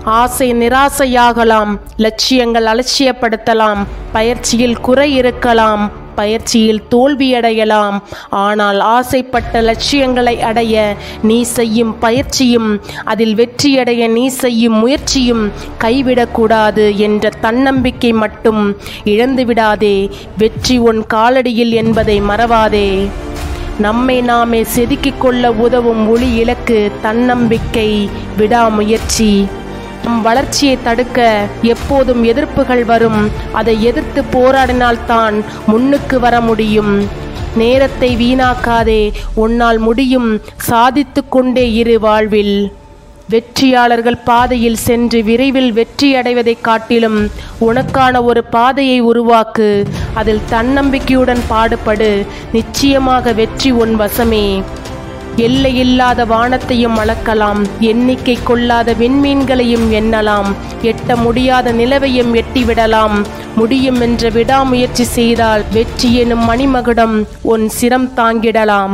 ஆசை நிராசையாகலாம் லட்சியங்கள் அலட்சியப்படுத்தலாம் பயிற்சியில் குறை இருக்கலாம் பயிற்சியில் தோல்வியடையலாம் ஆனால் ஆசைப்பட்ட லட்சியங்களை அடைய நீ செய்யும் பயிற்சியும் அதில் வெற்றியடைய நீ செய்யும் முயற்சியும் கைவிடக்கூடாது என்ற தன்னம்பிக்கை மட்டும் இழந்துவிடாதே வெற்றி உன் காலடியில் என்பதை மறவாதே நம்மை நாமே செதுக்கிக் கொள்ள உதவும் ஒளி இலக்கு தன்னம்பிக்கை விடாமுயற்சி நம் வளர்ச்சியை தடுக்க எப்போதும் எதிர்ப்புகள் வரும் அதை எதிர்த்து போராடினால்தான் முன்னுக்கு வர முடியும் நேரத்தை வீணாக்காதே உன்னால் முடியும் சாதித்து கொண்டே இரு வாழ்வில் வெற்றியாளர்கள் பாதையில் சென்று விரைவில் வெற்றி அடைவதைக் காட்டிலும் உனக்கான ஒரு பாதையை உருவாக்கு அதில் தன்னம்பிக்கையுடன் பாடுபடு நிச்சயமாக வெற்றி உன் வசமே எல்லையில்லாத வானத்தையும் அளக்கலாம் எண்ணிக்கை கொள்ளாத விண்மீன்களையும் எண்ணலாம் எட்ட முடியாத நிலவையும் எட்டிவிடலாம் முடியும் என்ற விடாமுயற்சி செய்தால் வெற்றி எனும் மணிமகுடம் உன் சிரம் தாங்கிடலாம்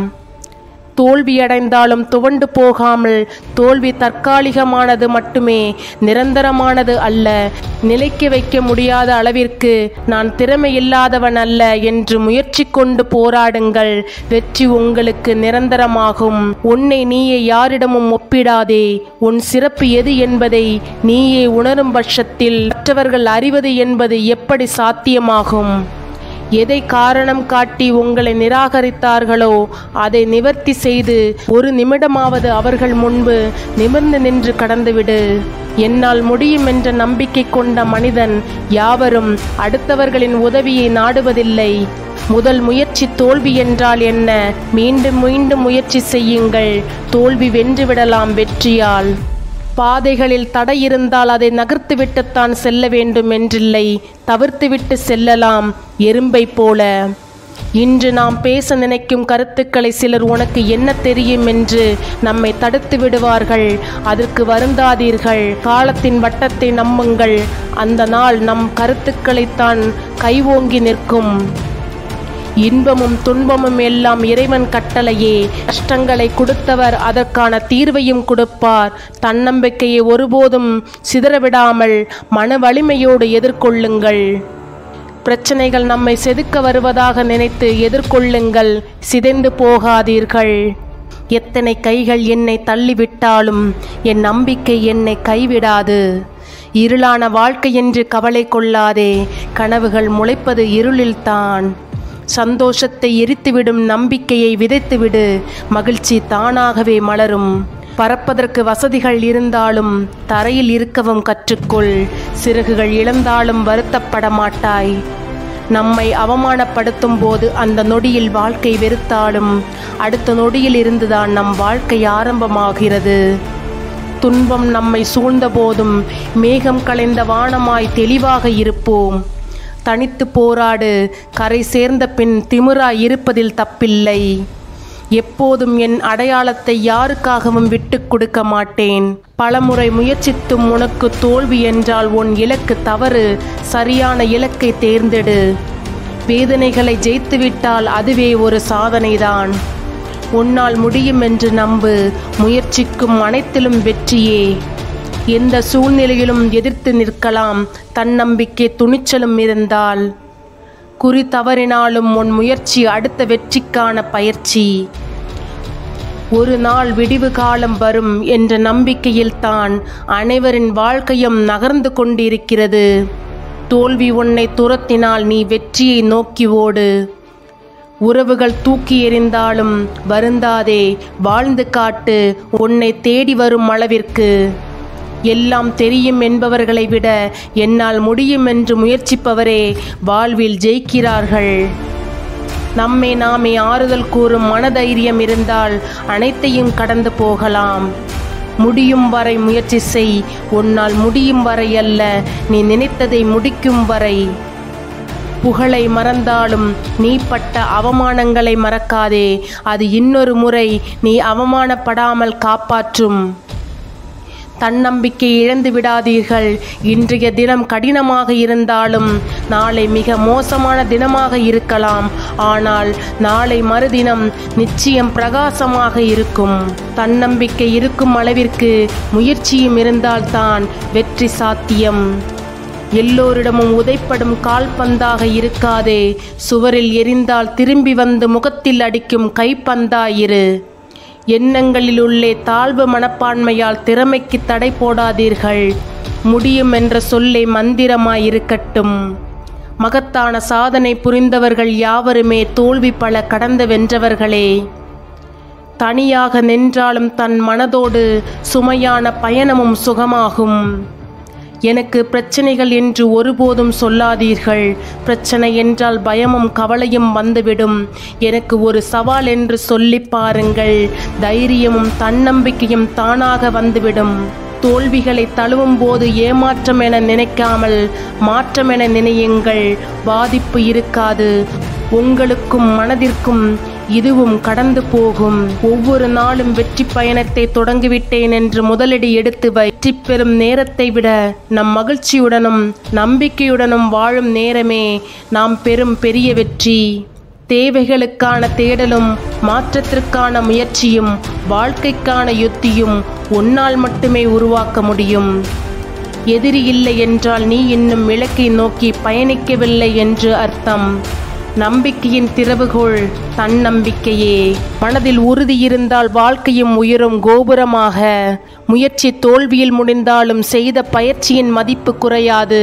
தோல்வியடைந்தாலும் துவண்டு போகாமல் தோல்வி தற்காலிகமானது மட்டுமே நிரந்தரமானது அல்ல நிலைக்க வைக்க முடியாத அளவிற்கு நான் திறமையில்லாதவன் அல்ல என்று முயற்சி கொண்டு போராடுங்கள் வெற்றி உங்களுக்கு நிரந்தரமாகும் உன்னை நீயே யாரிடமும் ஒப்பிடாதே உன் சிறப்பு எது என்பதை நீயே உணரும் பட்சத்தில் மற்றவர்கள் அறிவது என்பது எப்படி சாத்தியமாகும் எதை காரணம் காட்டி உங்களை நிராகரித்தார்களோ அதை நிவர்த்தி செய்து ஒரு நிமிடமாவது அவர்கள் முன்பு நிமிர்ந்து நின்று கடந்துவிடு என்னால் முடியும் என்ற நம்பிக்கை கொண்ட மனிதன் யாவரும் அடுத்தவர்களின் உதவியை நாடுவதில்லை முதல் முயற்சி தோல்வி என்றால் என்ன மீண்டும் மீண்டும் முயற்சி செய்யுங்கள் தோல்வி வென்றுவிடலாம் வெற்றியால் பாதைகளில் தடை இருந்தால் அதை நகர்த்துவிட்டுத்தான் செல்ல வேண்டும் என்றில்லை தவிர்த்துவிட்டு செல்லலாம் எறும்பை போல இன்று நாம் பேச நினைக்கும் கருத்துக்களை சிலர் உனக்கு என்ன தெரியும் என்று நம்மை தடுத்து விடுவார்கள் அதற்கு வருந்தாதீர்கள் காலத்தின் வட்டத்தை நம்புங்கள் அந்த நாள் நம் கருத்துக்களைத்தான் கைவோங்கி நிற்கும் இன்பமும் துன்பமும் எல்லாம் இறைவன் கட்டளையே கஷ்டங்களை கொடுத்தவர் அதற்கான தீர்வையும் கொடுப்பார் தன்னம்பிக்கையை ஒருபோதும் சிதறவிடாமல் மன வலிமையோடு எதிர்கொள்ளுங்கள் பிரச்சனைகள் நம்மை செதுக்க வருவதாக நினைத்து எதிர்கொள்ளுங்கள் சிதைந்து போகாதீர்கள் எத்தனை கைகள் என்னை தள்ளிவிட்டாலும் என் நம்பிக்கை என்னை கைவிடாது இருளான வாழ்க்கை என்று கவலை கொள்ளாதே கனவுகள் முளைப்பது இருளில்தான் சந்தோஷத்தை எரித்துவிடும் நம்பிக்கையை விதைத்துவிடு மகிழ்ச்சி தானாகவே மலரும் பறப்பதற்கு வசதிகள் இருந்தாலும் தரையில் இருக்கவும் கற்றுக்கொள் சிறகுகள் இழந்தாலும் வருத்தப்பட மாட்டாய் நம்மை அவமானப்படுத்தும் போது அந்த நொடியில் வாழ்க்கை வெறுத்தாலும் அடுத்த நொடியில் இருந்துதான் நம் வாழ்க்கை ஆரம்பமாகிறது துன்பம் நம்மை சூழ்ந்த போதும் மேகம் கலைந்த வானமாய் தெளிவாக இருப்போம் தனித்து போராடு கரை சேர்ந்த பின் திமிராய் இருப்பதில் தப்பில்லை எப்போதும் என் அடையாளத்தை யாருக்காகவும் விட்டு கொடுக்க மாட்டேன் பலமுறை முயற்சித்தும் உனக்கு தோல்வி என்றால் உன் இலக்கு தவறு சரியான இலக்கை தேர்ந்தெடு வேதனைகளை ஜெயித்துவிட்டால் அதுவே ஒரு சாதனைதான் உன்னால் முடியும் என்று நம்பு முயற்சிக்கும் அனைத்திலும் வெற்றியே எந்த சூழ்நிலையிலும் எதிர்த்து நிற்கலாம் தன்னம்பிக்கை துணிச்சலும் இருந்தால் குறி தவறினாலும் உன் முயற்சி அடுத்த வெற்றிக்கான பயிற்சி ஒரு நாள் விடிவு காலம் வரும் என்ற நம்பிக்கையில்தான் அனைவரின் வாழ்க்கையும் நகர்ந்து கொண்டிருக்கிறது தோல்வி உன்னை துரத்தினால் நீ வெற்றியை நோக்கி ஓடு உறவுகள் தூக்கி எறிந்தாலும் வருந்தாதே வாழ்ந்து காட்டு உன்னை தேடி வரும் அளவிற்கு எல்லாம் தெரியும் என்பவர்களை விட என்னால் முடியும் என்று முயற்சிப்பவரே வாழ்வில் ஜெயிக்கிறார்கள் நம்மை நாமே ஆறுதல் கூறும் மனதைரியம் இருந்தால் அனைத்தையும் கடந்து போகலாம் முடியும் வரை முயற்சி செய் உன்னால் முடியும் வரை அல்ல நீ நினைத்ததை முடிக்கும் வரை புகழை மறந்தாலும் நீ பட்ட அவமானங்களை மறக்காதே அது இன்னொரு முறை நீ அவமானப்படாமல் காப்பாற்றும் தன்னம்பிக்கை இழந்து விடாதீர்கள் இன்றைய தினம் கடினமாக இருந்தாலும் நாளை மிக மோசமான தினமாக இருக்கலாம் ஆனால் நாளை மறுதினம் நிச்சயம் பிரகாசமாக இருக்கும் தன்னம்பிக்கை இருக்கும் அளவிற்கு முயற்சியும் இருந்தால்தான் வெற்றி சாத்தியம் எல்லோரிடமும் உதைப்படும் கால்பந்தாக இருக்காதே சுவரில் எரிந்தால் திரும்பி வந்து முகத்தில் அடிக்கும் கைப்பந்தாயிரு எண்ணங்களில் உள்ளே தாழ்வு மனப்பான்மையால் திறமைக்கு தடை போடாதீர்கள் முடியும் என்ற சொல்லே மந்திரமாயிருக்கட்டும் மகத்தான சாதனை புரிந்தவர்கள் யாவருமே தோல்வி பல கடந்து வென்றவர்களே தனியாக நின்றாலும் தன் மனதோடு சுமையான பயணமும் சுகமாகும் எனக்கு பிரச்சனைகள் என்று ஒருபோதும் சொல்லாதீர்கள் பிரச்சனை என்றால் பயமும் கவலையும் வந்துவிடும் எனக்கு ஒரு சவால் என்று சொல்லி பாருங்கள் தைரியமும் தன்னம்பிக்கையும் தானாக வந்துவிடும் தோல்விகளை தழுவும் போது ஏமாற்றம் என நினைக்காமல் மாற்றம் என நினையுங்கள் பாதிப்பு இருக்காது உங்களுக்கும் மனதிற்கும் இதுவும் கடந்து போகும் ஒவ்வொரு நாளும் வெற்றி பயணத்தை தொடங்கிவிட்டேன் என்று முதலடி எடுத்து வெற்றி பெறும் நேரத்தை விட நம் மகிழ்ச்சியுடனும் நம்பிக்கையுடனும் வாழும் நேரமே நாம் பெறும் பெரிய வெற்றி தேவைகளுக்கான தேடலும் மாற்றத்திற்கான முயற்சியும் வாழ்க்கைக்கான யுத்தியும் உன்னால் மட்டுமே உருவாக்க முடியும் எதிரி இல்லை என்றால் நீ இன்னும் இலக்கை நோக்கி பயணிக்கவில்லை என்று அர்த்தம் நம்பிக்கையின் திறவுகோள் தன்னம்பிக்கையே மனதில் உறுதி இருந்தால் வாழ்க்கையும் உயரும் கோபுரமாக முயற்சி தோல்வியில் முடிந்தாலும் செய்த பயிற்சியின் மதிப்பு குறையாது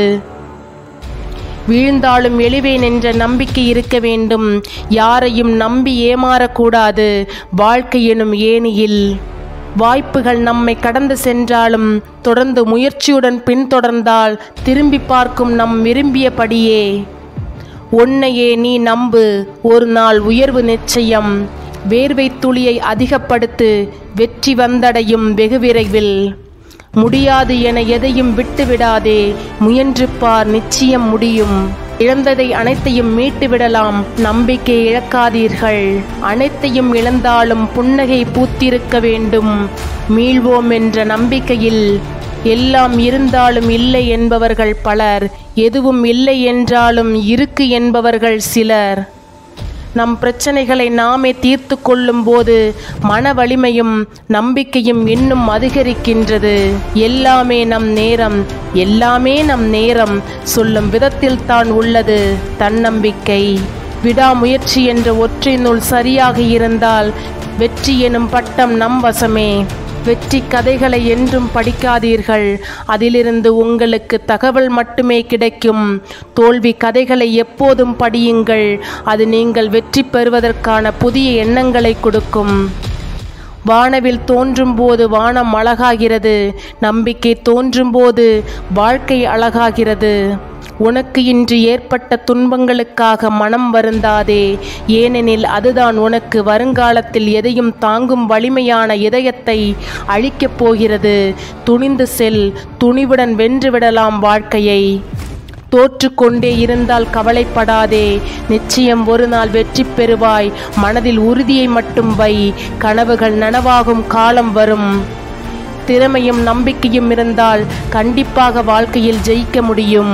வீழ்ந்தாலும் எழுவேன் என்ற நம்பிக்கை இருக்க வேண்டும் யாரையும் நம்பி ஏமாறக்கூடாது வாழ்க்கை எனும் ஏணியில் வாய்ப்புகள் நம்மை கடந்து சென்றாலும் தொடர்ந்து முயற்சியுடன் பின்தொடர்ந்தால் திரும்பி பார்க்கும் நம் விரும்பியபடியே உன்னையே நீ நம்பு ஒரு நாள் உயர்வு நிச்சயம் வேர்வை துளியை அதிகப்படுத்து வெற்றி வந்தடையும் வெகு விரைவில் முடியாது என எதையும் விட்டு விடாதே முயன்று பார் நிச்சயம் முடியும் இழந்ததை அனைத்தையும் மீட்டு விடலாம் நம்பிக்கை இழக்காதீர்கள் அனைத்தையும் இழந்தாலும் புன்னகை பூத்திருக்க வேண்டும் மீள்வோம் என்ற நம்பிக்கையில் எல்லாம் இருந்தாலும் இல்லை என்பவர்கள் பலர் எதுவும் இல்லை என்றாலும் இருக்கு என்பவர்கள் சிலர் நம் பிரச்சனைகளை நாமே தீர்த்து கொள்ளும் போது மன வலிமையும் நம்பிக்கையும் இன்னும் அதிகரிக்கின்றது எல்லாமே நம் நேரம் எல்லாமே நம் நேரம் சொல்லும் விதத்தில் தான் உள்ளது தன்னம்பிக்கை விடாமுயற்சி என்ற ஒற்றை நூல் சரியாக இருந்தால் வெற்றி எனும் பட்டம் நம் வசமே வெற்றி கதைகளை என்றும் படிக்காதீர்கள் அதிலிருந்து உங்களுக்கு தகவல் மட்டுமே கிடைக்கும் தோல்வி கதைகளை எப்போதும் படியுங்கள் அது நீங்கள் வெற்றி பெறுவதற்கான புதிய எண்ணங்களை கொடுக்கும் வானவில் தோன்றும் போது வானம் அழகாகிறது நம்பிக்கை தோன்றும் போது வாழ்க்கை அழகாகிறது உனக்கு இன்று ஏற்பட்ட துன்பங்களுக்காக மனம் வருந்தாதே ஏனெனில் அதுதான் உனக்கு வருங்காலத்தில் எதையும் தாங்கும் வலிமையான இதயத்தை அழிக்கப் போகிறது துணிந்து செல் துணிவுடன் வென்றுவிடலாம் வாழ்க்கையை தோற்றுக்கொண்டே இருந்தால் கவலைப்படாதே நிச்சயம் ஒரு நாள் வெற்றி பெறுவாய் மனதில் உறுதியை மட்டும் வை கனவுகள் நனவாகும் காலம் வரும் திறமையும் நம்பிக்கையும் இருந்தால் கண்டிப்பாக வாழ்க்கையில் ஜெயிக்க முடியும்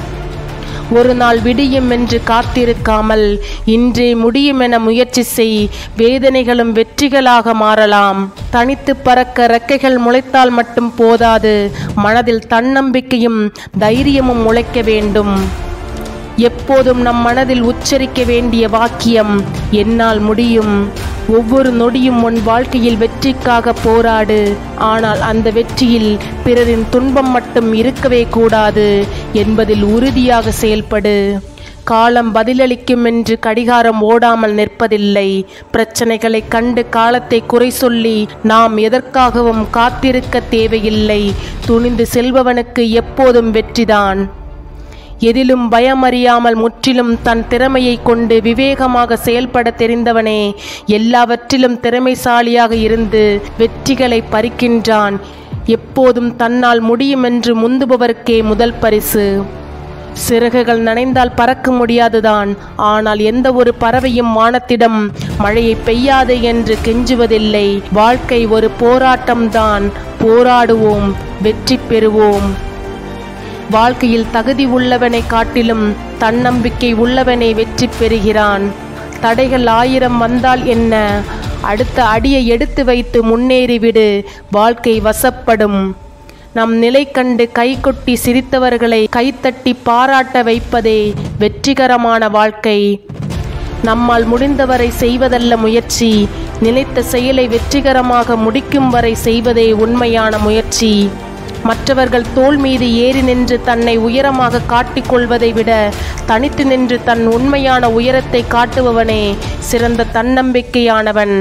ஒரு நாள் விடியும் என்று காத்திருக்காமல் இன்றே முடியும் என முயற்சி செய் வேதனைகளும் வெற்றிகளாக மாறலாம் தனித்து பறக்க ரெக்கைகள் முளைத்தால் மட்டும் போதாது மனதில் தன்னம்பிக்கையும் தைரியமும் முளைக்க வேண்டும் எப்போதும் நம் மனதில் உச்சரிக்க வேண்டிய வாக்கியம் என்னால் முடியும் ஒவ்வொரு நொடியும் உன் வாழ்க்கையில் வெற்றிக்காக போராடு ஆனால் அந்த வெற்றியில் பிறரின் துன்பம் மட்டும் இருக்கவே கூடாது என்பதில் உறுதியாக செயல்படு காலம் பதிலளிக்கும் என்று கடிகாரம் ஓடாமல் நிற்பதில்லை பிரச்சனைகளை கண்டு காலத்தை குறை சொல்லி நாம் எதற்காகவும் காத்திருக்க தேவையில்லை துணிந்து செல்பவனுக்கு எப்போதும் வெற்றிதான் எதிலும் பயமறியாமல் முற்றிலும் தன் திறமையை கொண்டு விவேகமாக செயல்பட தெரிந்தவனே எல்லாவற்றிலும் திறமைசாலியாக இருந்து வெற்றிகளை பறிக்கின்றான் எப்போதும் தன்னால் முடியும் என்று முந்துபவருக்கே முதல் பரிசு சிறகுகள் நனைந்தால் பறக்க முடியாதுதான் ஆனால் எந்த ஒரு பறவையும் வானத்திடம் மழையை பெய்யாது என்று கெஞ்சுவதில்லை வாழ்க்கை ஒரு போராட்டம்தான் போராடுவோம் வெற்றி பெறுவோம் வாழ்க்கையில் தகுதி உள்ளவனை காட்டிலும் தன்னம்பிக்கை உள்ளவனை வெற்றி பெறுகிறான் தடைகள் ஆயிரம் வந்தால் என்ன அடுத்த அடியை எடுத்து வைத்து முன்னேறிவிடு வாழ்க்கை வசப்படும் நம் நிலை கண்டு கைகொட்டி சிரித்தவர்களை கைத்தட்டி பாராட்ட வைப்பதே வெற்றிகரமான வாழ்க்கை நம்மால் முடிந்தவரை செய்வதல்ல முயற்சி நினைத்த செயலை வெற்றிகரமாக முடிக்கும் வரை செய்வதே உண்மையான முயற்சி மற்றவர்கள் தோள் மீது ஏறி நின்று தன்னை உயரமாக காட்டிக்கொள்வதை விட தனித்து நின்று தன் உண்மையான உயரத்தை காட்டுபவனே சிறந்த தன்னம்பிக்கையானவன்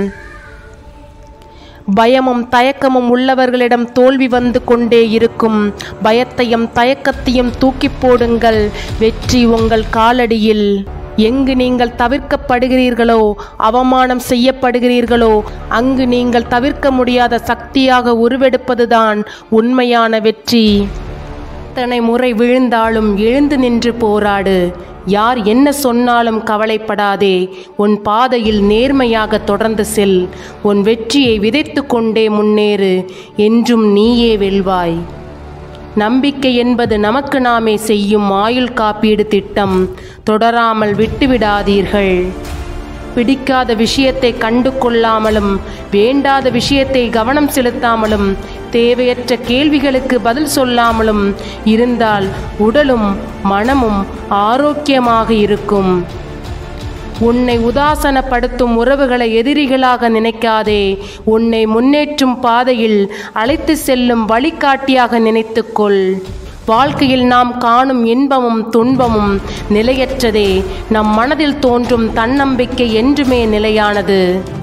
பயமும் தயக்கமும் உள்ளவர்களிடம் தோல்வி வந்து கொண்டே இருக்கும் பயத்தையும் தயக்கத்தையும் தூக்கி போடுங்கள் வெற்றி உங்கள் காலடியில் எங்கு நீங்கள் தவிர்க்கப்படுகிறீர்களோ அவமானம் செய்யப்படுகிறீர்களோ அங்கு நீங்கள் தவிர்க்க முடியாத சக்தியாக உருவெடுப்பதுதான் உண்மையான வெற்றி எத்தனை முறை விழுந்தாலும் எழுந்து நின்று போராடு யார் என்ன சொன்னாலும் கவலைப்படாதே உன் பாதையில் நேர்மையாக தொடர்ந்து செல் உன் வெற்றியை விதைத்து கொண்டே முன்னேறு என்றும் நீயே வெல்வாய் நம்பிக்கை என்பது நமக்கு நாமே செய்யும் ஆயுள் காப்பீடு திட்டம் தொடராமல் விட்டுவிடாதீர்கள் பிடிக்காத விஷயத்தை கண்டு கொள்ளாமலும் வேண்டாத விஷயத்தை கவனம் செலுத்தாமலும் தேவையற்ற கேள்விகளுக்கு பதில் சொல்லாமலும் இருந்தால் உடலும் மனமும் ஆரோக்கியமாக இருக்கும் உன்னை உதாசனப்படுத்தும் உறவுகளை எதிரிகளாக நினைக்காதே உன்னை முன்னேற்றும் பாதையில் அழைத்து செல்லும் வழிகாட்டியாக நினைத்துக்கொள் வாழ்க்கையில் நாம் காணும் இன்பமும் துன்பமும் நிலையற்றதே நம் மனதில் தோன்றும் தன்னம்பிக்கை என்றுமே நிலையானது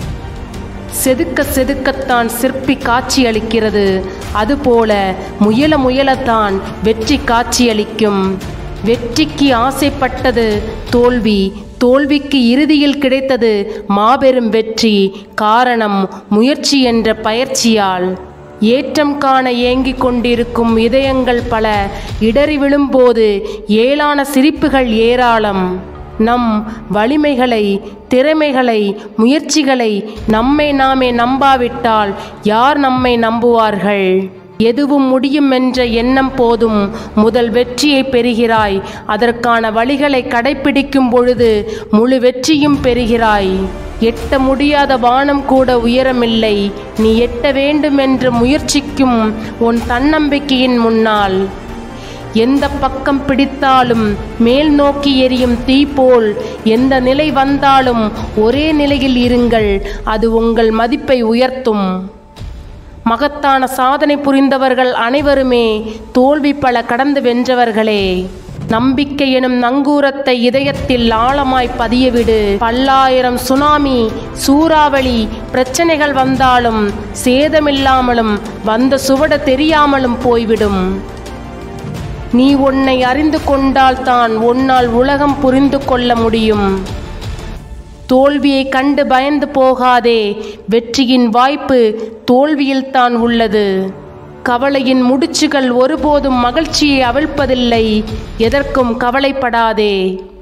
செதுக்க செதுக்கத்தான் சிற்பி காட்சியளிக்கிறது அதுபோல முயல முயலத்தான் வெற்றி காட்சியளிக்கும் வெற்றிக்கு ஆசைப்பட்டது தோல்வி தோல்விக்கு இறுதியில் கிடைத்தது மாபெரும் வெற்றி காரணம் முயற்சி என்ற பயிற்சியால் ஏற்றம் காண ஏங்கிக் கொண்டிருக்கும் இதயங்கள் பல இடறி விழும்போது ஏளான சிரிப்புகள் ஏராளம் நம் வலிமைகளை திறமைகளை முயற்சிகளை நம்மை நாமே நம்பாவிட்டால் யார் நம்மை நம்புவார்கள் எதுவும் முடியும் என்ற எண்ணம் போதும் முதல் வெற்றியை பெறுகிறாய் அதற்கான வழிகளை கடைப்பிடிக்கும் பொழுது முழு வெற்றியும் பெறுகிறாய் எட்ட முடியாத வானம் கூட உயரமில்லை நீ எட்ட வேண்டும் என்று முயற்சிக்கும் உன் தன்னம்பிக்கையின் முன்னால் எந்த பக்கம் பிடித்தாலும் மேல் நோக்கி எரியும் தீ போல் எந்த நிலை வந்தாலும் ஒரே நிலையில் இருங்கள் அது உங்கள் மதிப்பை உயர்த்தும் மகத்தான சாதனை புரிந்தவர்கள் அனைவருமே தோல்வி பல கடந்து வென்றவர்களே நம்பிக்கை எனும் நங்கூரத்தை இதயத்தில் ஆழமாய் பதியவிடு பல்லாயிரம் சுனாமி சூறாவளி பிரச்சனைகள் வந்தாலும் சேதமில்லாமலும் வந்த சுவட தெரியாமலும் போய்விடும் நீ உன்னை அறிந்து கொண்டால் தான் உன்னால் உலகம் புரிந்து கொள்ள முடியும் தோல்வியை கண்டு பயந்து போகாதே வெற்றியின் வாய்ப்பு தோல்வியில் தான் உள்ளது கவலையின் முடிச்சுகள் ஒருபோதும் மகிழ்ச்சியை அவிழ்ப்பதில்லை எதற்கும் கவலைப்படாதே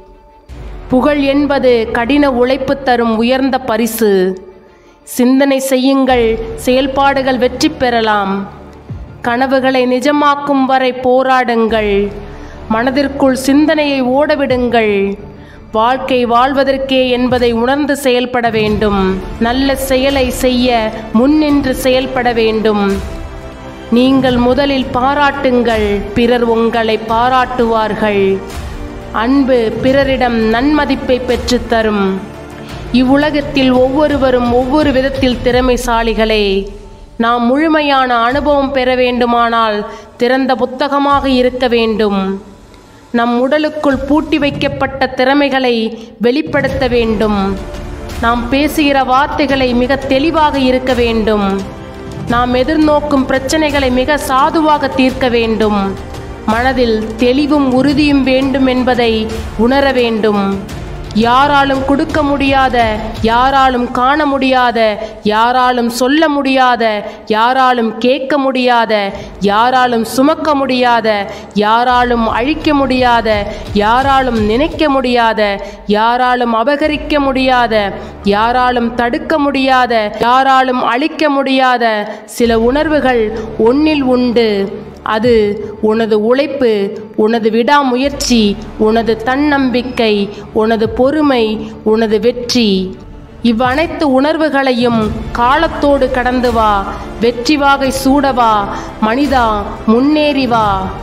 புகழ் என்பது கடின உழைப்பு தரும் உயர்ந்த பரிசு சிந்தனை செய்யுங்கள் செயல்பாடுகள் வெற்றி பெறலாம் கனவுகளை நிஜமாக்கும் வரை போராடுங்கள் மனதிற்குள் சிந்தனையை ஓடவிடுங்கள் வாழ்க்கை வாழ்வதற்கே என்பதை உணர்ந்து செயல்பட வேண்டும் நல்ல செயலை செய்ய முன்னின்று செயல்பட வேண்டும் நீங்கள் முதலில் பாராட்டுங்கள் பிறர் உங்களை பாராட்டுவார்கள் அன்பு பிறரிடம் நன்மதிப்பை பெற்றுத்தரும் இவ்வுலகத்தில் ஒவ்வொருவரும் ஒவ்வொரு விதத்தில் திறமைசாலிகளே நாம் முழுமையான அனுபவம் பெற வேண்டுமானால் திறந்த புத்தகமாக இருக்க வேண்டும் நம் உடலுக்குள் பூட்டி வைக்கப்பட்ட திறமைகளை வெளிப்படுத்த வேண்டும் நாம் பேசுகிற வார்த்தைகளை மிக தெளிவாக இருக்க வேண்டும் நாம் எதிர்நோக்கும் பிரச்சனைகளை மிக சாதுவாக தீர்க்க வேண்டும் மனதில் தெளிவும் உறுதியும் வேண்டும் என்பதை உணர வேண்டும் யாராலும் கொடுக்க முடியாத யாராலும் காண முடியாத யாராலும் சொல்ல முடியாத யாராலும் கேட்க முடியாத யாராலும் சுமக்க முடியாத யாராலும் அழிக்க முடியாத யாராலும் நினைக்க முடியாத யாராலும் அபகரிக்க முடியாத யாராலும் தடுக்க முடியாத யாராலும் அழிக்க முடியாத சில உணர்வுகள் ஒன்னில் உண்டு அது உனது உழைப்பு உனது விடாமுயற்சி உனது தன்னம்பிக்கை உனது பொறுமை உனது வெற்றி இவ்வனைத்து உணர்வுகளையும் காலத்தோடு கடந்து வா வெற்றி வாகை சூடவா மனிதா முன்னேறி வா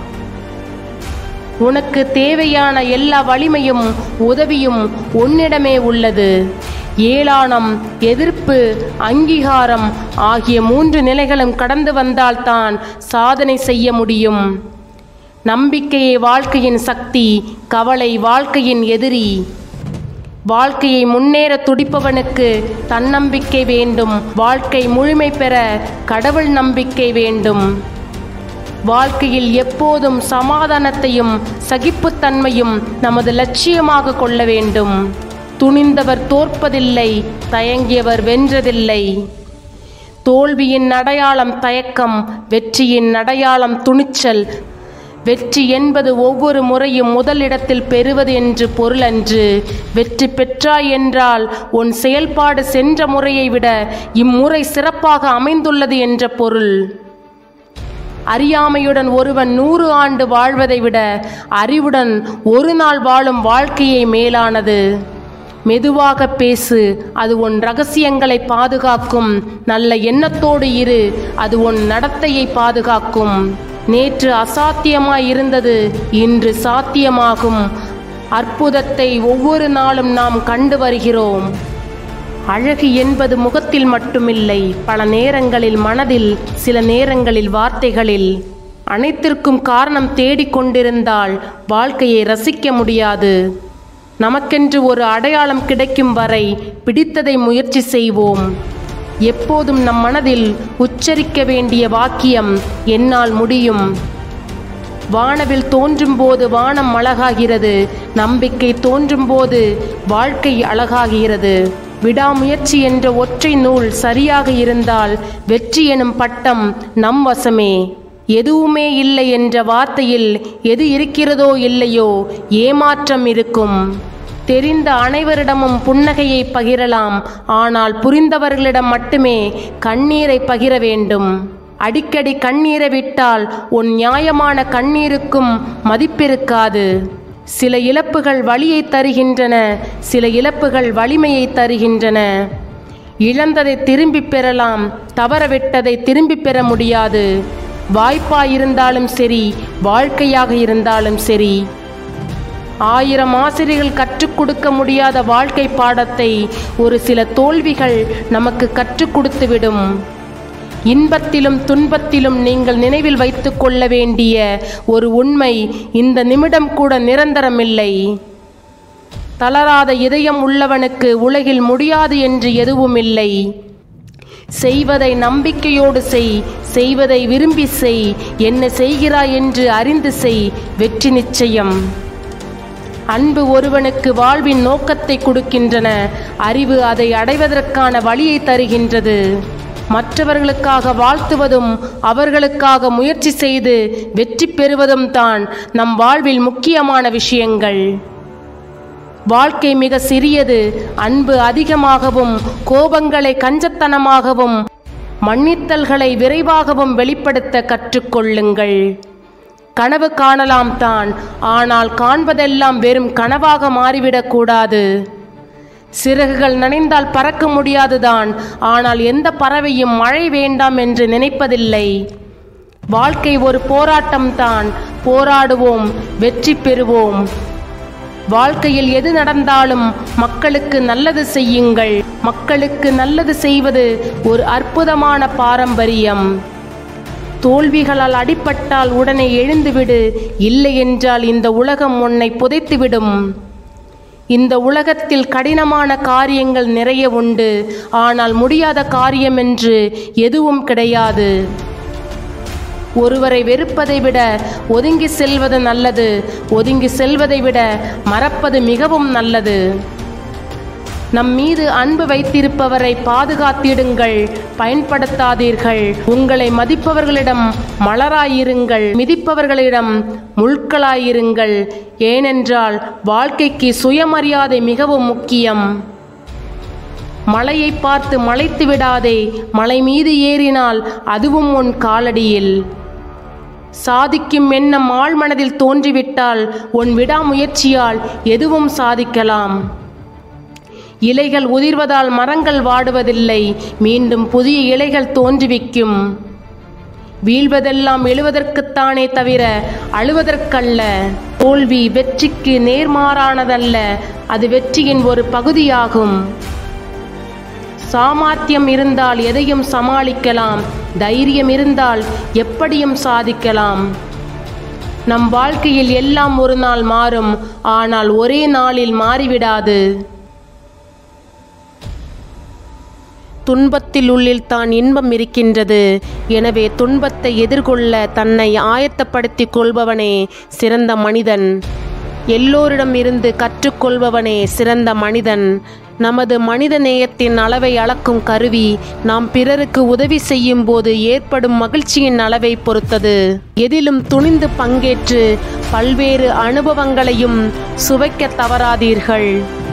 உனக்கு தேவையான எல்லா வலிமையும் உதவியும் உன்னிடமே உள்ளது ஏளனம் எதிர்ப்பு அங்கீகாரம் ஆகிய மூன்று நிலைகளும் கடந்து வந்தால்தான் சாதனை செய்ய முடியும் நம்பிக்கையே வாழ்க்கையின் சக்தி கவலை வாழ்க்கையின் எதிரி வாழ்க்கையை முன்னேற துடிப்பவனுக்கு தன்னம்பிக்கை வேண்டும் வாழ்க்கை முழுமை பெற கடவுள் நம்பிக்கை வேண்டும் வாழ்க்கையில் எப்போதும் சமாதானத்தையும் சகிப்புத்தன்மையும் நமது லட்சியமாக கொள்ள வேண்டும் துணிந்தவர் தோற்பதில்லை தயங்கியவர் வென்றதில்லை தோல்வியின் அடையாளம் தயக்கம் வெற்றியின் அடையாளம் துணிச்சல் வெற்றி என்பது ஒவ்வொரு முறையும் முதலிடத்தில் பெறுவது என்று பொருளன்று வெற்றி பெற்றாய் என்றால் உன் செயல்பாடு சென்ற முறையை விட இம்முறை சிறப்பாக அமைந்துள்ளது என்ற பொருள் அறியாமையுடன் ஒருவன் நூறு ஆண்டு வாழ்வதை விட அறிவுடன் ஒரு நாள் வாழும் வாழ்க்கையே மேலானது மெதுவாக பேசு அது உன் ரகசியங்களை பாதுகாக்கும் நல்ல எண்ணத்தோடு இரு அது உன் நடத்தையை பாதுகாக்கும் நேற்று அசாத்தியமாய் இருந்தது இன்று சாத்தியமாகும் அற்புதத்தை ஒவ்வொரு நாளும் நாம் கண்டு வருகிறோம் அழகு என்பது முகத்தில் மட்டுமில்லை பல நேரங்களில் மனதில் சில நேரங்களில் வார்த்தைகளில் அனைத்திற்கும் காரணம் தேடிக்கொண்டிருந்தால் வாழ்க்கையை ரசிக்க முடியாது நமக்கென்று ஒரு அடையாளம் கிடைக்கும் வரை பிடித்ததை முயற்சி செய்வோம் எப்போதும் நம் மனதில் உச்சரிக்க வேண்டிய வாக்கியம் என்னால் முடியும் வானவில் தோன்றும் போது வானம் அழகாகிறது நம்பிக்கை தோன்றும் போது வாழ்க்கை அழகாகிறது விடாமுயற்சி என்ற ஒற்றை நூல் சரியாக இருந்தால் வெற்றி எனும் பட்டம் நம் வசமே எதுவுமே இல்லை என்ற வார்த்தையில் எது இருக்கிறதோ இல்லையோ ஏமாற்றம் இருக்கும் தெரிந்த அனைவரிடமும் புன்னகையை பகிரலாம் ஆனால் புரிந்தவர்களிடம் மட்டுமே கண்ணீரை பகிர வேண்டும் அடிக்கடி கண்ணீரை விட்டால் உன் நியாயமான கண்ணீருக்கும் மதிப்பிருக்காது சில இழப்புகள் வலியை தருகின்றன சில இழப்புகள் வலிமையை தருகின்றன இழந்ததை திரும்பிப் பெறலாம் தவறவிட்டதை திரும்பிப் பெற முடியாது வாய்ப்பாயிருந்தாலும் சரி வாழ்க்கையாக இருந்தாலும் சரி ஆயிரம் ஆசிரியர்கள் கற்றுக் கொடுக்க முடியாத வாழ்க்கை பாடத்தை ஒரு சில தோல்விகள் நமக்கு கற்றுக் கொடுத்துவிடும் இன்பத்திலும் துன்பத்திலும் நீங்கள் நினைவில் வைத்துக் கொள்ள வேண்டிய ஒரு உண்மை இந்த நிமிடம் கூட நிரந்தரமில்லை தளராத இதயம் உள்ளவனுக்கு உலகில் முடியாது என்று எதுவும் இல்லை செய்வதை நம்பிக்கையோடு செய் செய்வதை விரும்பி செய் என்ன செய்கிறாய் என்று அறிந்து செய் வெற்றி நிச்சயம் அன்பு ஒருவனுக்கு வாழ்வின் நோக்கத்தை கொடுக்கின்றன அறிவு அதை அடைவதற்கான வழியை தருகின்றது மற்றவர்களுக்காக வாழ்த்துவதும் அவர்களுக்காக முயற்சி செய்து வெற்றி பெறுவதும் தான் நம் வாழ்வில் முக்கியமான விஷயங்கள் வாழ்க்கை மிக சிறியது அன்பு அதிகமாகவும் கோபங்களை கஞ்சத்தனமாகவும் மன்னித்தல்களை விரைவாகவும் வெளிப்படுத்த கற்றுக்கொள்ளுங்கள் கனவு காணலாம் தான் ஆனால் காண்பதெல்லாம் வெறும் கனவாக மாறிவிடக்கூடாது சிறகுகள் நனைந்தால் பறக்க முடியாதுதான் ஆனால் எந்த பறவையும் மழை வேண்டாம் என்று நினைப்பதில்லை வாழ்க்கை ஒரு போராட்டம்தான் போராடுவோம் வெற்றி பெறுவோம் வாழ்க்கையில் எது நடந்தாலும் மக்களுக்கு நல்லது செய்யுங்கள் மக்களுக்கு நல்லது செய்வது ஒரு அற்புதமான பாரம்பரியம் தோல்விகளால் அடிபட்டால் உடனே எழுந்துவிடு இல்லை என்றால் இந்த உலகம் உன்னை புதைத்துவிடும் இந்த உலகத்தில் கடினமான காரியங்கள் நிறைய உண்டு ஆனால் முடியாத காரியம் என்று எதுவும் கிடையாது ஒருவரை வெறுப்பதை விட ஒதுங்கி செல்வது நல்லது ஒதுங்கி செல்வதை விட மறப்பது மிகவும் நல்லது நம் மீது அன்பு வைத்திருப்பவரை பாதுகாத்திடுங்கள் பயன்படுத்தாதீர்கள் உங்களை மதிப்பவர்களிடம் மலராயிருங்கள் மிதிப்பவர்களிடம் முள்களாயிருங்கள் ஏனென்றால் வாழ்க்கைக்கு சுயமரியாதை மிகவும் முக்கியம் மலையை பார்த்து மலைத்து விடாதே மலை மீது ஏறினால் அதுவும் உன் காலடியில் சாதிக்கும் எண்ணம் ஆழ்மனதில் தோன்றிவிட்டால் உன் விடாமுயற்சியால் எதுவும் சாதிக்கலாம் இலைகள் உதிர்வதால் மரங்கள் வாடுவதில்லை மீண்டும் புதிய இலைகள் தோன்றுவிக்கும் வீழ்வதெல்லாம் எழுவதற்குத்தானே தவிர அழுவதற்கல்ல தோல்வி வெற்றிக்கு நேர்மாறானதல்ல அது வெற்றியின் ஒரு பகுதியாகும் சாமர்த்தியம் இருந்தால் எதையும் சமாளிக்கலாம் தைரியம் இருந்தால் எப்படியும் சாதிக்கலாம் நம் வாழ்க்கையில் எல்லாம் ஒரு நாள் மாறும் ஆனால் ஒரே நாளில் மாறிவிடாது துன்பத்தில் உள்ளில் தான் இன்பம் இருக்கின்றது எனவே துன்பத்தை எதிர்கொள்ள தன்னை ஆயத்தப்படுத்திக் கொள்பவனே சிறந்த மனிதன் எல்லோரிடம் இருந்து கற்றுக்கொள்பவனே சிறந்த மனிதன் நமது மனித நேயத்தின் அளவை அளக்கும் கருவி நாம் பிறருக்கு உதவி செய்யும் போது ஏற்படும் மகிழ்ச்சியின் அளவை பொறுத்தது எதிலும் துணிந்து பங்கேற்று பல்வேறு அனுபவங்களையும் சுவைக்க தவறாதீர்கள்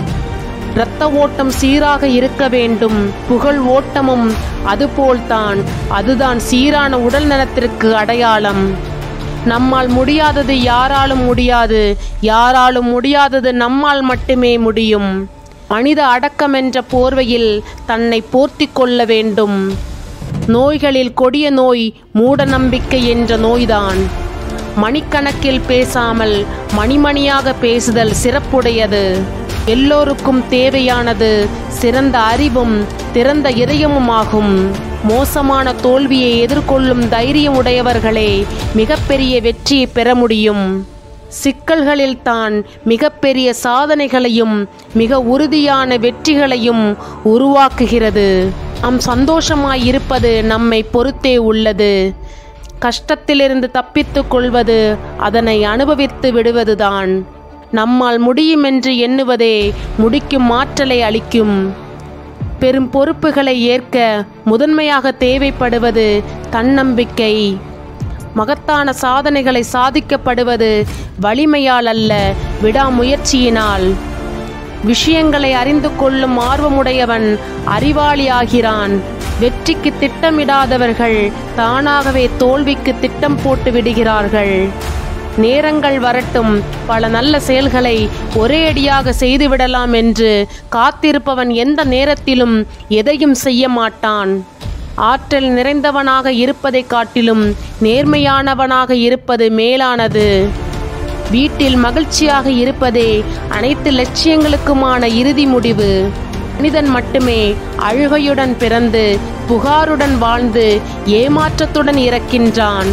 இரத்த ஓட்டம் சீராக இருக்க வேண்டும் புகழ் ஓட்டமும் அதுபோல்தான் அதுதான் சீரான உடல் நலத்திற்கு அடையாளம் நம்மால் முடியாதது யாராலும் முடியாது யாராலும் முடியாதது நம்மால் மட்டுமே முடியும் மனித அடக்கம் என்ற போர்வையில் தன்னை போர்த்தி கொள்ள வேண்டும் நோய்களில் கொடிய நோய் மூட நம்பிக்கை என்ற நோய்தான் மணிக்கணக்கில் பேசாமல் மணிமணியாக பேசுதல் சிறப்புடையது எல்லோருக்கும் தேவையானது சிறந்த அறிவும் திறந்த இதயமுமாகும் மோசமான தோல்வியை எதிர்கொள்ளும் தைரியம் உடையவர்களே மிகப்பெரிய வெற்றியை பெற முடியும் சிக்கல்களில் தான் மிகப்பெரிய சாதனைகளையும் மிக உறுதியான வெற்றிகளையும் உருவாக்குகிறது நாம் சந்தோஷமாய் இருப்பது நம்மை பொறுத்தே உள்ளது கஷ்டத்திலிருந்து தப்பித்துக் கொள்வது அதனை அனுபவித்து விடுவதுதான் நம்மால் முடியும் என்று எண்ணுவதே முடிக்கும் ஆற்றலை அளிக்கும் பெரும் பொறுப்புகளை ஏற்க முதன்மையாக தேவைப்படுவது தன்னம்பிக்கை மகத்தான சாதனைகளை சாதிக்கப்படுவது வலிமையால் அல்ல விடாமுயற்சியினால் விஷயங்களை அறிந்து கொள்ளும் ஆர்வமுடையவன் அறிவாளியாகிறான் வெற்றிக்கு திட்டமிடாதவர்கள் தானாகவே தோல்விக்கு திட்டம் போட்டு விடுகிறார்கள் நேரங்கள் வரட்டும் பல நல்ல செயல்களை ஒரே அடியாக செய்துவிடலாம் என்று காத்திருப்பவன் எந்த நேரத்திலும் எதையும் செய்ய மாட்டான் ஆற்றல் நிறைந்தவனாக இருப்பதைக் காட்டிலும் நேர்மையானவனாக இருப்பது மேலானது வீட்டில் மகிழ்ச்சியாக இருப்பதே அனைத்து லட்சியங்களுக்குமான இறுதி முடிவு மனிதன் மட்டுமே அழுகையுடன் பிறந்து புகாருடன் வாழ்ந்து ஏமாற்றத்துடன் இறக்கின்றான்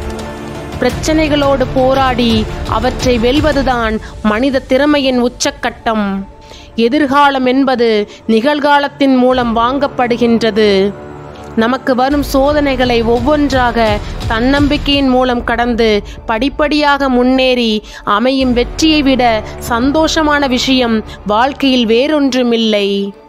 பிரச்சனைகளோடு போராடி அவற்றை வெல்வதுதான் மனித திறமையின் உச்சக்கட்டம் எதிர்காலம் என்பது நிகழ்காலத்தின் மூலம் வாங்கப்படுகின்றது நமக்கு வரும் சோதனைகளை ஒவ்வொன்றாக தன்னம்பிக்கையின் மூலம் கடந்து படிப்படியாக முன்னேறி அமையும் வெற்றியை விட சந்தோஷமான விஷயம் வாழ்க்கையில் வேறொன்றுமில்லை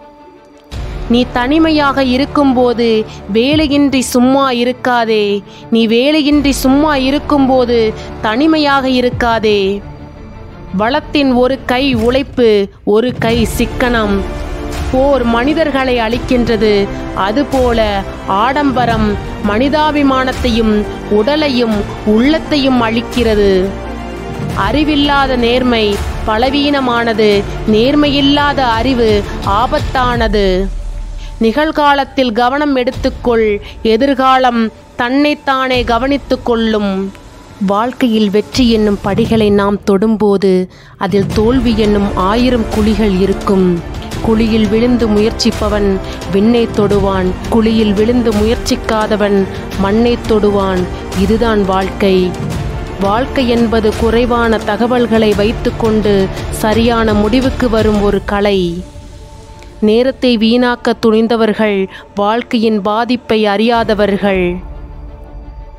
நீ தனிமையாக இருக்கும்போது வேலையின்றி சும்மா இருக்காதே நீ வேலையின்றி சும்மா இருக்கும்போது தனிமையாக இருக்காதே வளத்தின் ஒரு கை உழைப்பு ஒரு கை சிக்கனம் போர் மனிதர்களை அழிக்கின்றது அதுபோல ஆடம்பரம் மனிதாபிமானத்தையும் உடலையும் உள்ளத்தையும் அழிக்கிறது அறிவில்லாத நேர்மை பலவீனமானது நேர்மையில்லாத அறிவு ஆபத்தானது நிகழ்காலத்தில் கவனம் எடுத்துக்கொள் எதிர்காலம் தன்னைத்தானே கவனித்துக் கொள்ளும் வாழ்க்கையில் வெற்றி என்னும் படிகளை நாம் தொடும்போது அதில் தோல்வி என்னும் ஆயிரம் குழிகள் இருக்கும் குழியில் விழுந்து முயற்சிப்பவன் விண்ணை தொடுவான் குழியில் விழுந்து முயற்சிக்காதவன் மண்ணை தொடுவான் இதுதான் வாழ்க்கை வாழ்க்கை என்பது குறைவான தகவல்களை வைத்துக்கொண்டு சரியான முடிவுக்கு வரும் ஒரு கலை நேரத்தை வீணாக்க துணிந்தவர்கள் வாழ்க்கையின் பாதிப்பை அறியாதவர்கள்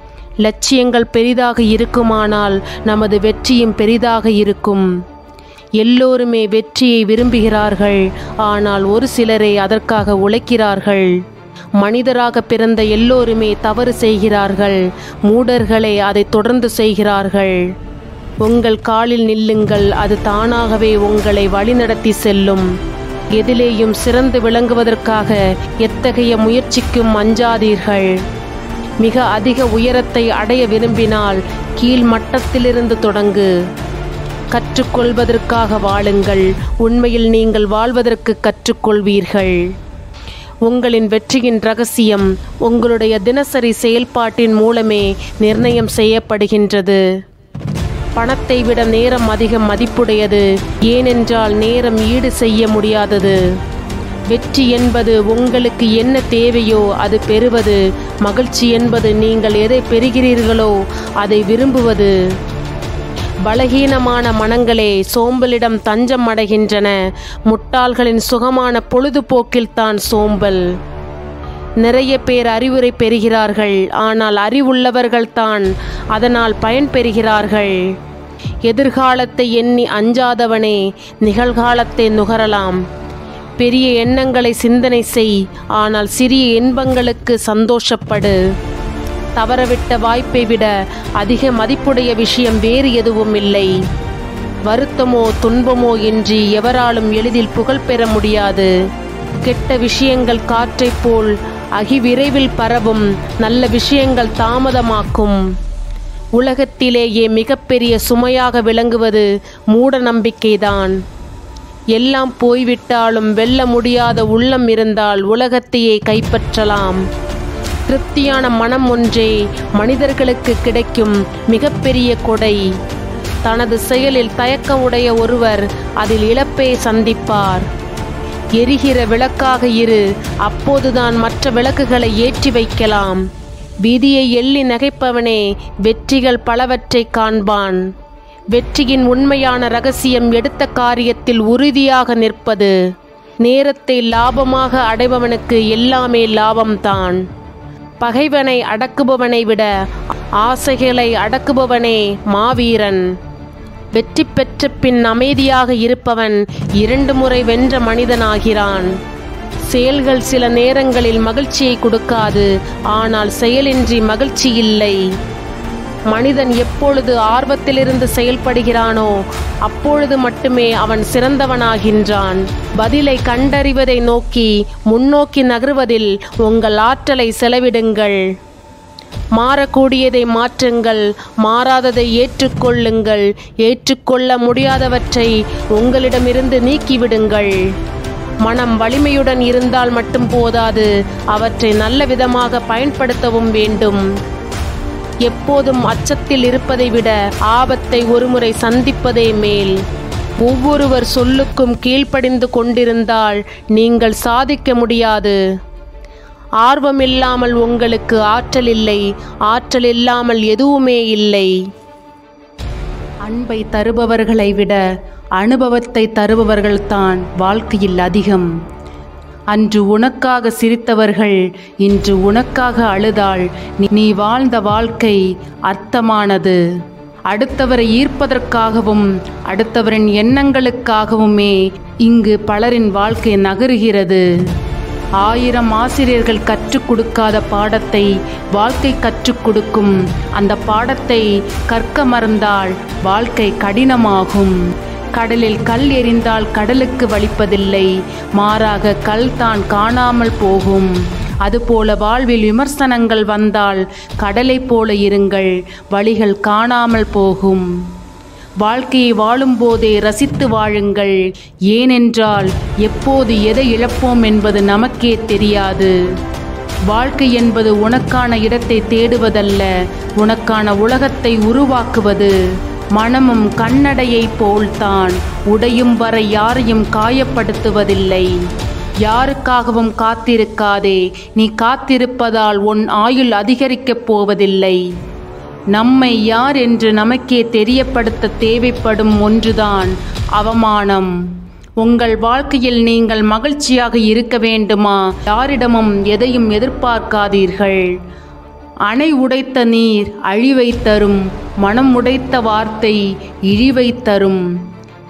லட்சியங்கள் பெரிதாக இருக்குமானால் நமது வெற்றியும் பெரிதாக இருக்கும் எல்லோருமே வெற்றியை விரும்புகிறார்கள் ஆனால் ஒரு சிலரே அதற்காக உழைக்கிறார்கள் மனிதராக பிறந்த எல்லோருமே தவறு செய்கிறார்கள் மூடர்களே அதை தொடர்ந்து செய்கிறார்கள் உங்கள் காலில் நில்லுங்கள் அது தானாகவே உங்களை வழிநடத்தி செல்லும் எதிலேயும் சிறந்து விளங்குவதற்காக எத்தகைய முயற்சிக்கும் அஞ்சாதீர்கள் மிக அதிக உயரத்தை அடைய விரும்பினால் கீழ் மட்டத்திலிருந்து தொடங்கு கற்றுக்கொள்வதற்காக வாழுங்கள் உண்மையில் நீங்கள் வாழ்வதற்கு கற்றுக்கொள்வீர்கள் உங்களின் வெற்றியின் ரகசியம் உங்களுடைய தினசரி செயல்பாட்டின் மூலமே நிர்ணயம் செய்யப்படுகின்றது பணத்தை விட நேரம் அதிகம் மதிப்புடையது ஏனென்றால் நேரம் ஈடு செய்ய முடியாதது வெற்றி என்பது உங்களுக்கு என்ன தேவையோ அது பெறுவது மகிழ்ச்சி என்பது நீங்கள் எதை பெறுகிறீர்களோ அதை விரும்புவது பலகீனமான மனங்களே சோம்பலிடம் தஞ்சம் அடைகின்றன முட்டாள்களின் சுகமான பொழுதுபோக்கில் தான் சோம்பல் நிறைய பேர் அறிவுரை பெறுகிறார்கள் ஆனால் அறிவுள்ளவர்கள் தான் அதனால் பயன் பெறுகிறார்கள் எதிர்காலத்தை எண்ணி அஞ்சாதவனே நிகழ்காலத்தை நுகரலாம் பெரிய எண்ணங்களை சிந்தனை செய் ஆனால் சிறிய இன்பங்களுக்கு சந்தோஷப்படு தவறவிட்ட வாய்ப்பை விட அதிக மதிப்புடைய விஷயம் வேறு எதுவும் இல்லை வருத்தமோ துன்பமோ இன்றி எவராலும் எளிதில் புகழ் பெற முடியாது கெட்ட விஷயங்கள் காற்றைப் போல் அகிவிரைவில் பரவும் நல்ல விஷயங்கள் தாமதமாக்கும் உலகத்திலேயே மிகப்பெரிய சுமையாக விளங்குவது மூட நம்பிக்கைதான் எல்லாம் போய்விட்டாலும் வெல்ல முடியாத உள்ளம் இருந்தால் உலகத்தையே கைப்பற்றலாம் திருப்தியான மனம் ஒன்றே மனிதர்களுக்கு கிடைக்கும் மிகப்பெரிய கொடை தனது செயலில் தயக்கம் உடைய ஒருவர் அதில் இழப்பை சந்திப்பார் எரிகிற விளக்காக இரு அப்போதுதான் மற்ற விளக்குகளை ஏற்றி வைக்கலாம் விதியை எள்ளி நகைப்பவனே வெற்றிகள் பலவற்றை காண்பான் வெற்றியின் உண்மையான ரகசியம் எடுத்த காரியத்தில் உறுதியாக நிற்பது நேரத்தை லாபமாக அடைபவனுக்கு எல்லாமே லாபம்தான் பகைவனை அடக்குபவனை விட ஆசைகளை அடக்குபவனே மாவீரன் வெற்றி பெற்ற பின் அமைதியாக இருப்பவன் இரண்டு முறை வென்ற மனிதனாகிறான் செயல்கள் சில நேரங்களில் மகிழ்ச்சியை கொடுக்காது ஆனால் செயலின்றி மகிழ்ச்சி இல்லை மனிதன் எப்பொழுது ஆர்வத்திலிருந்து செயல்படுகிறானோ அப்பொழுது மட்டுமே அவன் சிறந்தவனாகின்றான் பதிலை கண்டறிவதை நோக்கி முன்னோக்கி நகருவதில் உங்கள் ஆற்றலை செலவிடுங்கள் மாறக்கூடியதை மாற்றுங்கள் மாறாததை ஏற்றுக்கொள்ளுங்கள் ஏற்றுக்கொள்ள முடியாதவற்றை உங்களிடமிருந்து நீக்கிவிடுங்கள் மனம் வலிமையுடன் இருந்தால் மட்டும் போதாது அவற்றை நல்ல விதமாக பயன்படுத்தவும் வேண்டும் எப்போதும் அச்சத்தில் இருப்பதை விட ஆபத்தை ஒருமுறை சந்திப்பதே மேல் ஒவ்வொருவர் சொல்லுக்கும் கீழ்ப்படிந்து கொண்டிருந்தால் நீங்கள் சாதிக்க முடியாது ஆர்வமில்லாமல் உங்களுக்கு ஆற்றல் இல்லை ஆற்றல் இல்லாமல் எதுவுமே இல்லை அன்பை தருபவர்களை விட அனுபவத்தை தருபவர்கள்தான் வாழ்க்கையில் அதிகம் அன்று உனக்காக சிரித்தவர்கள் இன்று உனக்காக அழுதாள் நீ- நீ வாழ்ந்த வாழ்க்கை அர்த்தமானது அடுத்தவரை ஈர்ப்பதற்காகவும் அடுத்தவரின் எண்ணங்களுக்காகவுமே இங்கு பலரின் வாழ்க்கை நகருகிறது ஆயிரம் ஆசிரியர்கள் கற்றுக் கொடுக்காத பாடத்தை வாழ்க்கை கற்றுக் கொடுக்கும் அந்த பாடத்தை கற்க மறந்தால் வாழ்க்கை கடினமாகும் கடலில் கல் எறிந்தால் கடலுக்கு வலிப்பதில்லை மாறாக கல் தான் காணாமல் போகும் அதுபோல வாழ்வில் விமர்சனங்கள் வந்தால் கடலைப் போல இருங்கள் வழிகள் காணாமல் போகும் வாழ்க்கையை வாழும்போதே ரசித்து வாழுங்கள் ஏனென்றால் எப்போது எதை இழப்போம் என்பது நமக்கே தெரியாது வாழ்க்கை என்பது உனக்கான இடத்தை தேடுவதல்ல உனக்கான உலகத்தை உருவாக்குவது மனமும் கண்ணடையைப் போல்தான் உடையும் வரை யாரையும் காயப்படுத்துவதில்லை யாருக்காகவும் காத்திருக்காதே நீ காத்திருப்பதால் உன் ஆயுள் அதிகரிக்கப் போவதில்லை நம்மை யார் என்று நமக்கே தெரியப்படுத்த தேவைப்படும் ஒன்றுதான் அவமானம் உங்கள் வாழ்க்கையில் நீங்கள் மகிழ்ச்சியாக இருக்க வேண்டுமா யாரிடமும் எதையும் எதிர்பார்க்காதீர்கள் அணை உடைத்த நீர் அழிவை தரும் மனம் உடைத்த வார்த்தை இழிவை தரும்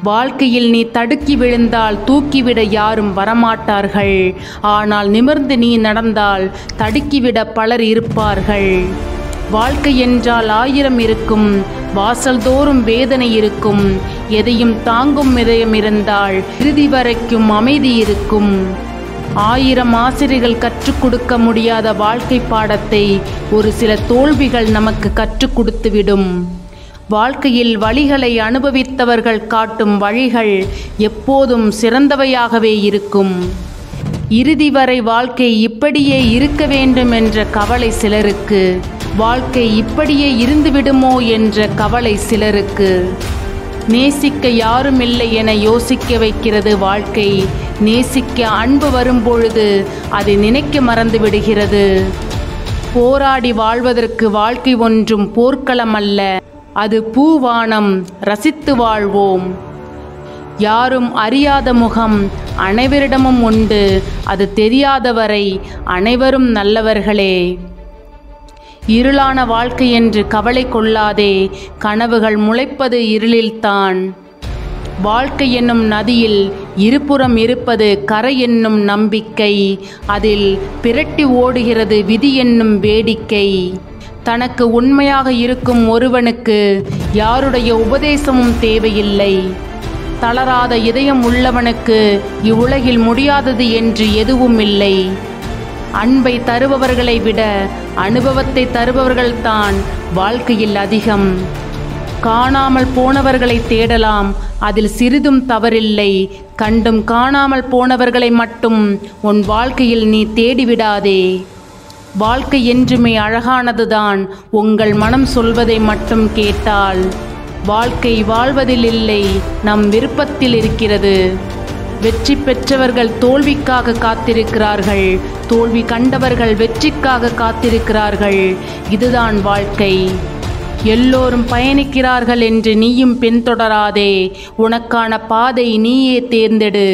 வாழ்க்கையில் நீ தடுக்கி விழுந்தால் தூக்கிவிட யாரும் வரமாட்டார்கள் ஆனால் நிமிர்ந்து நீ நடந்தால் தடுக்கிவிட பலர் இருப்பார்கள் வாழ்க்கை என்றால் ஆயிரம் இருக்கும் வாசல்தோறும் வேதனை இருக்கும் எதையும் தாங்கும் இதயம் இருந்தால் இறுதி வரைக்கும் அமைதி இருக்கும் ஆயிரம் ஆசிரியர்கள் கற்றுக் கொடுக்க முடியாத வாழ்க்கை பாடத்தை ஒரு சில தோல்விகள் நமக்கு கற்றுக் கொடுத்துவிடும் வாழ்க்கையில் வழிகளை அனுபவித்தவர்கள் காட்டும் வழிகள் எப்போதும் சிறந்தவையாகவே இருக்கும் இறுதி வரை வாழ்க்கை இப்படியே இருக்க வேண்டும் என்ற கவலை சிலருக்கு வாழ்க்கை இப்படியே இருந்துவிடுமோ என்ற கவலை சிலருக்கு நேசிக்க யாரும் இல்லை என யோசிக்க வைக்கிறது வாழ்க்கை நேசிக்க அன்பு வரும்பொழுது அதை நினைக்க மறந்து விடுகிறது போராடி வாழ்வதற்கு வாழ்க்கை ஒன்றும் போர்க்களம் அல்ல அது பூவானம் ரசித்து வாழ்வோம் யாரும் அறியாத முகம் அனைவரிடமும் உண்டு அது தெரியாதவரை அனைவரும் நல்லவர்களே இருளான வாழ்க்கை என்று கவலை கொள்ளாதே கனவுகள் முளைப்பது இருளில்தான் வாழ்க்கை என்னும் நதியில் இருபுறம் இருப்பது கரை என்னும் நம்பிக்கை அதில் பிரட்டி ஓடுகிறது விதி என்னும் வேடிக்கை தனக்கு உண்மையாக இருக்கும் ஒருவனுக்கு யாருடைய உபதேசமும் தேவையில்லை தளராத இதயம் உள்ளவனுக்கு இவ்வுலகில் முடியாதது என்று எதுவும் இல்லை அன்பை தருபவர்களை விட அனுபவத்தை தருபவர்கள்தான் வாழ்க்கையில் அதிகம் காணாமல் போனவர்களை தேடலாம் அதில் சிறிதும் தவறில்லை கண்டும் காணாமல் போனவர்களை மட்டும் உன் வாழ்க்கையில் நீ தேடிவிடாதே வாழ்க்கை என்றுமே அழகானதுதான் உங்கள் மனம் சொல்வதை மட்டும் கேட்டால் வாழ்க்கை வாழ்வதில் இல்லை நம் விருப்பத்தில் இருக்கிறது வெற்றி பெற்றவர்கள் தோல்விக்காக காத்திருக்கிறார்கள் தோல்வி கண்டவர்கள் வெற்றிக்காக காத்திருக்கிறார்கள் இதுதான் வாழ்க்கை எல்லோரும் பயணிக்கிறார்கள் என்று நீயும் பின்தொடராதே உனக்கான பாதை நீயே தேர்ந்தெடு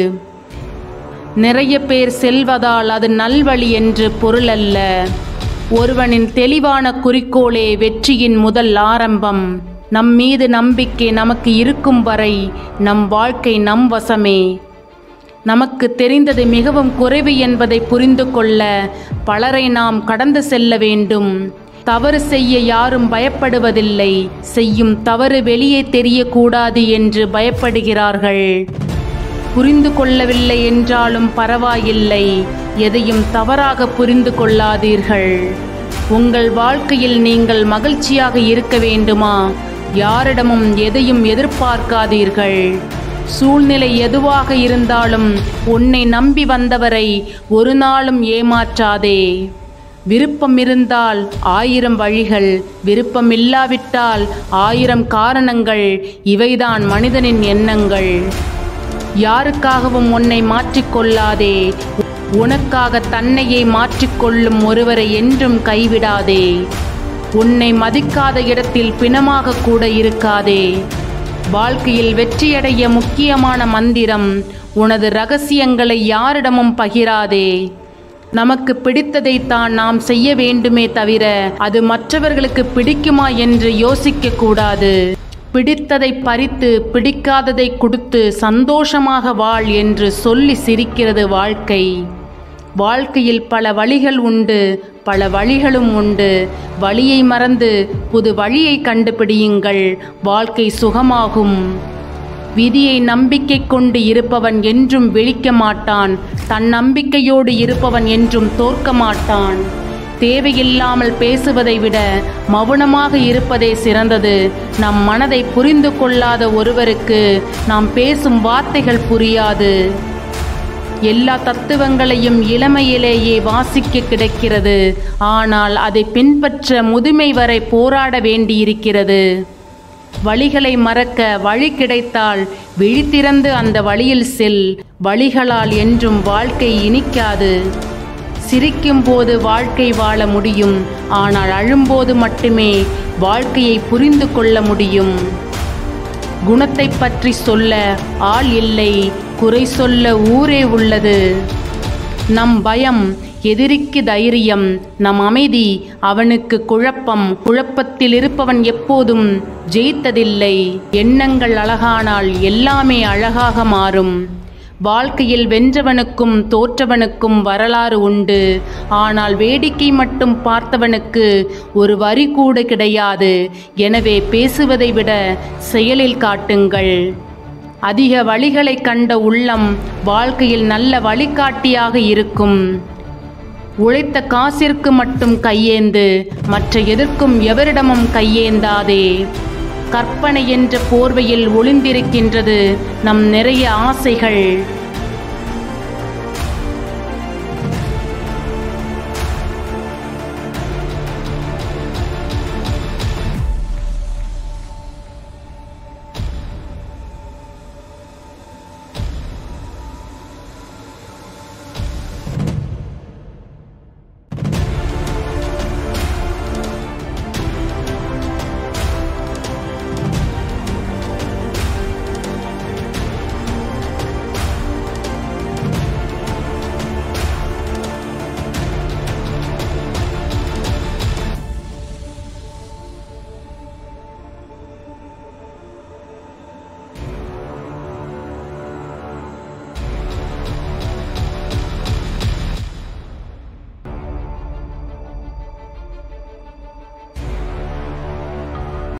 நிறைய பேர் செல்வதால் அது நல்வழி என்று பொருள் அல்ல ஒருவனின் தெளிவான குறிக்கோளே வெற்றியின் முதல் ஆரம்பம் நம் மீது நம்பிக்கை நமக்கு இருக்கும் வரை நம் வாழ்க்கை நம் வசமே நமக்கு தெரிந்தது மிகவும் குறைவு என்பதை புரிந்து கொள்ள பலரை நாம் கடந்து செல்ல வேண்டும் தவறு செய்ய யாரும் பயப்படுவதில்லை செய்யும் தவறு வெளியே தெரியக்கூடாது என்று பயப்படுகிறார்கள் புரிந்து கொள்ளவில்லை என்றாலும் பரவாயில்லை எதையும் தவறாக புரிந்து கொள்ளாதீர்கள் உங்கள் வாழ்க்கையில் நீங்கள் மகிழ்ச்சியாக இருக்க வேண்டுமா யாரிடமும் எதையும் எதிர்பார்க்காதீர்கள் சூழ்நிலை எதுவாக இருந்தாலும் உன்னை நம்பி வந்தவரை ஒரு நாளும் ஏமாற்றாதே விருப்பம் இருந்தால் ஆயிரம் வழிகள் விருப்பம் இல்லாவிட்டால் ஆயிரம் காரணங்கள் இவைதான் மனிதனின் எண்ணங்கள் யாருக்காகவும் உன்னை மாற்றிக்கொள்ளாதே உனக்காக தன்னையே மாற்றிக்கொள்ளும் ஒருவரை என்றும் கைவிடாதே உன்னை மதிக்காத இடத்தில் பிணமாக கூட இருக்காதே வாழ்க்கையில் வெற்றியடைய முக்கியமான மந்திரம் உனது ரகசியங்களை யாரிடமும் பகிராதே நமக்கு பிடித்ததை தான் நாம் செய்ய வேண்டுமே தவிர அது மற்றவர்களுக்கு பிடிக்குமா என்று யோசிக்க கூடாது பிடித்ததை பறித்து பிடிக்காததை கொடுத்து சந்தோஷமாக வாழ் என்று சொல்லி சிரிக்கிறது வாழ்க்கை வாழ்க்கையில் பல வழிகள் உண்டு பல வழிகளும் உண்டு வழியை மறந்து புது வழியை கண்டுபிடியுங்கள் வாழ்க்கை சுகமாகும் விதியை நம்பிக்கை கொண்டு இருப்பவன் என்றும் விழிக்க மாட்டான் தன் நம்பிக்கையோடு இருப்பவன் என்றும் தோற்க மாட்டான் தேவையில்லாமல் பேசுவதை விட மௌனமாக இருப்பதே சிறந்தது நம் மனதை புரிந்து கொள்ளாத ஒருவருக்கு நாம் பேசும் வார்த்தைகள் புரியாது எல்லா தத்துவங்களையும் இளமையிலேயே வாசிக்க கிடைக்கிறது ஆனால் அதை பின்பற்ற முதுமை வரை போராட வேண்டியிருக்கிறது வழிகளை மறக்க வழி கிடைத்தால் விழித்திறந்து அந்த வழியில் செல் வழிகளால் என்றும் வாழ்க்கை இனிக்காது சிரிக்கும் போது வாழ்க்கை வாழ முடியும் ஆனால் அழும்போது மட்டுமே வாழ்க்கையை புரிந்து கொள்ள முடியும் குணத்தை பற்றி சொல்ல ஆள் இல்லை குறை சொல்ல ஊரே உள்ளது நம் பயம் எதிரிக்கு தைரியம் நம் அமைதி அவனுக்கு குழப்பம் குழப்பத்தில் இருப்பவன் எப்போதும் ஜெயித்ததில்லை எண்ணங்கள் அழகானால் எல்லாமே அழகாக மாறும் வாழ்க்கையில் வென்றவனுக்கும் தோற்றவனுக்கும் வரலாறு உண்டு ஆனால் வேடிக்கை மட்டும் பார்த்தவனுக்கு ஒரு வரி கூட கிடையாது எனவே பேசுவதை விட செயலில் காட்டுங்கள் அதிக வழிகளை கண்ட உள்ளம் வாழ்க்கையில் நல்ல வழிகாட்டியாக இருக்கும் உழைத்த காசிற்கு மட்டும் கையேந்து மற்ற எதற்கும் எவரிடமும் கையேந்தாதே கற்பனை என்ற போர்வையில் ஒளிந்திருக்கின்றது நம் நிறைய ஆசைகள்